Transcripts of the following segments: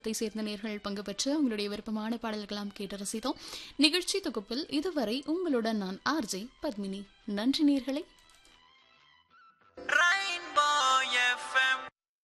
த்தை சேர்ந்த நேர்கள் பங்கு பெற்று உங்களுடைய விருப்பமான பாடல்களாம் கேட்டு ரசித்தோம் நிகழ்ச்சி தொகுப்பில் இதுவரை உங்களுடன் நான் ஆர்ஜே பத்மினி நன்றி நேர்களே Rainbow FM.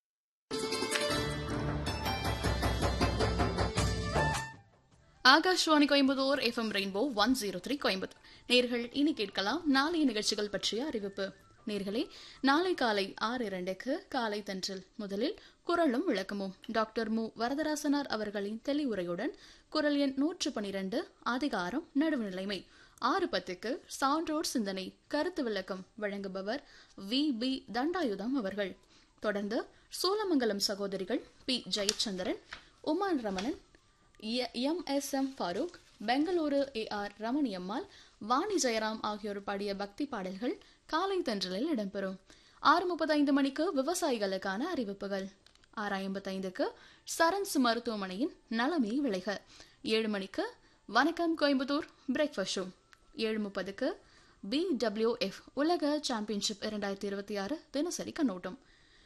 Akashvani Coimbatore FM Rainbow one zero three Coimbatore நேர்கள் இனி கேட்கலாம் நாளைய நிகழ்ச்சிகள் பற்றிய அறிவிப்பு நேர்களே நாளை காலை ஆறு இரண்டுக்கு காலை தன்றில் முதலில் குரலும் விளக்கமும் டாக்டர் மு வரதராசனார் அவர்களின் தெளிவுரையுடன் குரல் எண் நூற்று பனிரெண்டு அதிகாரம் நடுவுநிலைமை ஆறு பத்துக்கு சான்றோர் சிந்தனை கருத்து விளக்கம் வழங்குபவர் வி பி தண்டாயுதம் அவர்கள் தொடர்ந்து சோழமங்கலம் சகோதரிகள் பி ஜெயச்சந்திரன் உமான் Ramanan M S M Farooq Bengaluru A R Ramaniammal Vani Jayaram ஆகியோர் பாடிய பக்தி பாடல்கள் காலை தென்றலில் இடம்பெறும் ஆறு முப்பத்தைந்து மணிக்கு விவசாயிகளுக்கான அறிவிப்புகள் ஆறு ஐம்பத்தைந்துக்கு சரன்ஸ் மருத்துவமனையின் நலமே விளைக ஏழு மணிக்கு வணக்கம் கோயம்புத்தூர் பிரேக்ஃபாஸ்ட் ஷோ ஏழு முப்பதுக்கு பிடபிள்யூஎஃப் உலக சாம்பியன்ஷிப் இரண்டாயிரத்தி இருபத்தி ஆறு தினசரி கண்ணோட்டம்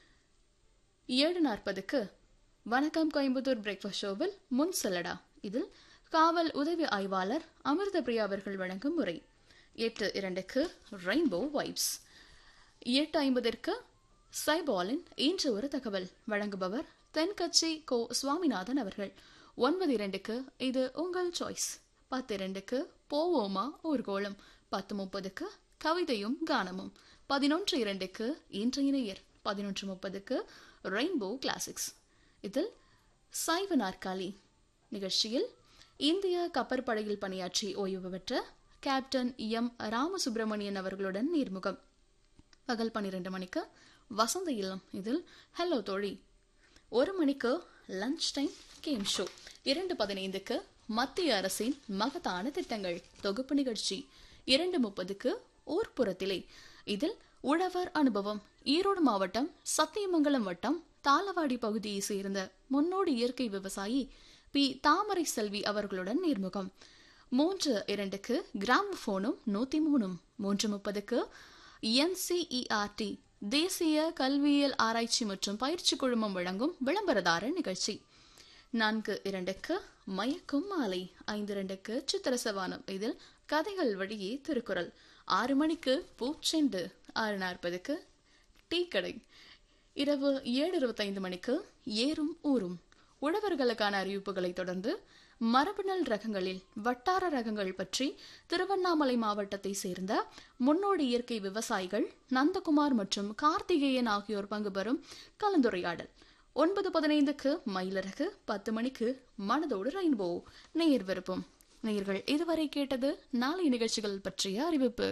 ஏழு நாற்பதுக்கு வணக்கம் கோயம்புத்தூர் பிரேக்ஃபாஸ்ட் ஷோவில் முன் செல்லடா இதில் காவல் உதவி ஆய்வாளர் அமிர்த பிரியா அவர்கள் வழங்கும் முறை எட்டு இரண்டுக்கு ரெயின்போ வைப்ஸ் எட்டு ஐம்பதற்கு சைபாலின் இன்று ஒரு தகவல் வழங்குபவர் தென்கட்சி கோ சுவாமிநாதன் அவர்கள் ஒன்பது இரண்டுக்கு இது உங்கள் சாய்ஸ் பத்து இரண்டுக்கு போவோமா ஊர்கோளம் பத்து முப்பதுக்கு கவிதையும் கானமும் பதினொன்று இரண்டுக்கு இன்றைய நேயர் பதினொன்று முப்பதுக்கு ரெயின்போ கிளாசிக்ஸ் இதில் சைவ நாற்காலி நிகழ்ச்சியில் இந்திய கப்பற்படையில் பணியாற்றி ஓய்வு பெற்ற கேப்டன் எம் ராமசுப்பிரமணியன் அவர்களுடன் நேர்முகம் பகல் பன்னிரண்டு மணிக்கு வசந்த இல்லம் இதில் ஹலோ தோழி ஒரு மணிக்கு லஞ்ச் டைம் கேம் ஷோ இரண்டு பதினைந்துக்கு மத்திய அரசின் மகத்தான திட்டங்கள் தொகுப்பு நிகழ்ச்சி இரண்டு முப்பதுக்கு ஊர்ப்புறத்திலே இதில் உழவர் அனுபவம் ஈரோடு மாவட்டம் சத்தியமங்கலம் வட்டம் தாளவாடி பகுதியை சேர்ந்த முன்னோடி இயற்கை விவசாயி பி தாமரை செல்வி அவர்களுடன் நேர்முகம் மூன்று இரண்டுக்கு கிராமபோனும் நூத்தி மூணும் மூன்று முப்பதுக்கு என்சிஇஆர்டி தேசிய கல்வியியல் ஆராய்ச்சி மற்றும் பயிற்சி குழுமம் வழங்கும் விளம்பரதார நிகழ்ச்சி நான்கு இரண்டுக்கு மயக்கும் மாலை ஐந்து இரண்டுக்கு சித்திர சவானம் இதில் கதைகள் வழியே திருக்குறள் ஆறு மணிக்கு பூச்செண்டு ஆறு நாற்பதுக்கு டீ கடை இரவு ஏழு இருபத்தைந்து மணிக்கு ஏறும் ஊரும் உழவர்களுக்கான அறிவிப்புகளை தொடர்ந்து மரபுநல் ரகங்களில் வட்டார ரகங்கள் பற்றி திருவண்ணாமலை மாவட்டத்தை சேர்ந்த முன்னோடி இயற்கை விவசாயிகள் நந்தகுமார் மற்றும் கார்த்திகேயன் ஆகியோர் பங்கு பெறும் கலந்துரையாடல் ஒன்பது பதினைந்துக்கு மயிலரகு பத்து மணிக்கு மனதோடு ரெயின்போ நேயர் விருப்பம் நேயர்கள் இதுவரை கேட்டது நாளை நிகழ்ச்சிகள் பற்றிய அறிவிப்பு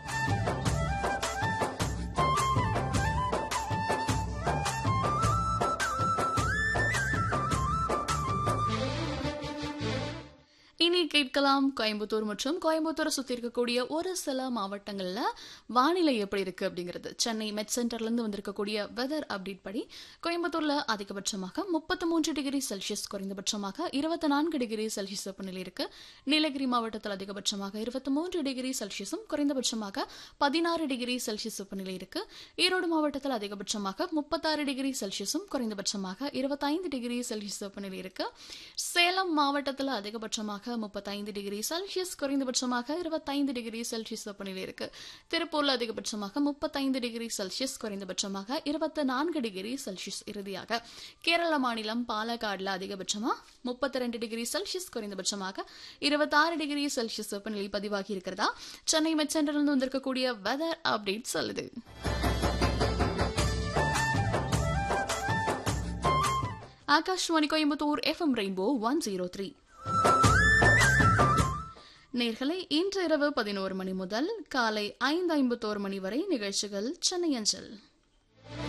இனி கேட்கலாம் கோயம்புத்தூர் மற்றும் கோயம்புத்தூரை சுற்றி இருக்கக்கூடிய ஒரு சில மாவட்டங்களில் வானிலை எப்படி இருக்கு அப்படிங்கிறது சென்னை மெட் சென்டர்லேருந்து வந்திருக்கக்கூடிய வெதர் அப்டேட் படி கோயம்புத்தூரில் அதிகபட்சமாக முப்பத்தி மூன்று டிகிரி செல்சியஸ் குறைந்தபட்சமாக இருபத்தி நான்கு டிகிரி செல்சியஸ் வெப்பநிலை இருக்கு நீலகிரி மாவட்டத்தில் அதிகபட்சமாக இருபத்தி மூன்று டிகிரி செல்சியஸும் குறைந்தபட்சமாக பதினாறு டிகிரி செல்சியஸ் வெப்பநிலை இருக்கு ஈரோடு மாவட்டத்தில் அதிகபட்சமாக முப்பத்தாறு டிகிரி செல்சியஸும் குறைந்தபட்சமாக இருபத்தைந்து டிகிரி செல்சியஸ் வெப்பநிலை இருக்கு சேலம் மாவட்டத்தில் அதிகபட்சமாக முப்பத்தைந்து டிகிரி செல்சியஸ் குறைந்தபட்சமாக இருபத்தைந்து டிகிரி செல்சியஸ் வெப்பநிலை இருக்கு திருப்பூர்ல அதிகபட்சமாக முப்பத்தைந்து டிகிரி செல்சியஸ் குறைந்தபட்சமாக இருபத்தி நான்கு டிகிரி செல்சியஸ் இறுதியாக கேரள மாநிலம் பாலக்காடுல அதிகபட்சமா முப்பத்தி ரெண்டு டிகிரி செல்சியஸ் குறைந்தபட்சமாக இருபத்தாறு டிகிரி செல்சியஸ் வெப்பநிலை பதிவாகி இருக்கிறதா சென்னை மெச்சென்டரிலிருந்து வந்திருக்கக்கூடிய வெதர் அப்டேட் சொல்லுது Akashvani Coimbatore FM Rainbow one zero three நேர்களை இன்று இரவு பதினோரு மணி முதல் காலை ஐந்து ஐம்பத்தோரு மணி வரை நிகழ்ச்சிகள் சென்னை அஞ்சல்